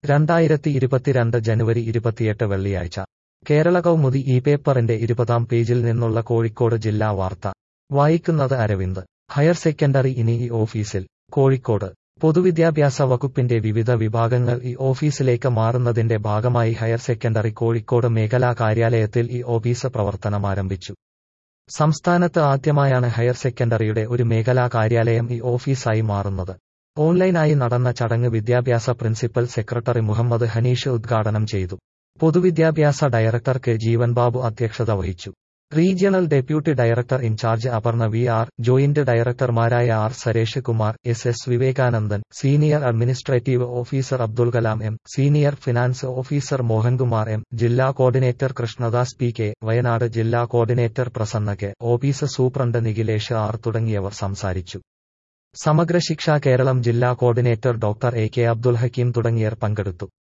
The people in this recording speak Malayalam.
രണ്ടായിരത്തി ഇരുപത്തിരണ്ട് ജനുവരി ഇരുപത്തിയെട്ട് വെള്ളിയാഴ്ച കേരള കൗമുദി ഈ പേപ്പറിന്റെ ഇരുപതാം പേജിൽ നിന്നുള്ള കോഴിക്കോട് ജില്ലാ വാർത്ത വായിക്കുന്നത് അരവിന്ദ് ഹയർ സെക്കൻഡറി ഇനി ഈ ഓഫീസിൽ കോഴിക്കോട് പൊതുവിദ്യാഭ്യാസ വകുപ്പിന്റെ വിവിധ വിഭാഗങ്ങൾ ഈ ഓഫീസിലേക്ക് മാറുന്നതിന്റെ ഭാഗമായി ഹയർ സെക്കൻഡറി കോഴിക്കോട് മേഖലാ കാര്യാലയത്തിൽ ഈ ഓഫീസ് പ്രവർത്തനമാരംഭിച്ചു സംസ്ഥാനത്ത് ആദ്യമായാണ് ഹയർ സെക്കൻഡറിയുടെ ഒരു മേഖലാ കാര്യാലയം ഈ ഓഫീസായി മാറുന്നത് ഓൺലൈനായി നടന്ന ചടങ്ങ് വിദ്യാഭ്യാസ പ്രിൻസിപ്പൽ സെക്രട്ടറി മുഹമ്മദ് ഹനീഷ് ഉദ്ഘാടനം ചെയ്തു പൊതുവിദ്യാഭ്യാസ ഡയറക്ടർ കെ ജീവൻ ബാബു അധ്യക്ഷത വഹിച്ചു regional deputy director in charge Aparna V R joint ഡയറക്ടർമാരായ R Suresh Kumar S S Vivekanandan senior administrative officer Abdul Kalam M senior finance officer Mohankumar M ജില്ലാ coordinator Krishnadas P K Wayanad ജില്ലാ coordinator Prasanna K office superintendent Nikhilesh R തുടങ്ങിയവർ സംസാരിച്ചു സമഗ്ര ശിക്ഷ കേരളം ജില്ലാ coordinator doctor A K Abdul Hakeem തുടങ്ങിയവർ പങ്കെടുത്തു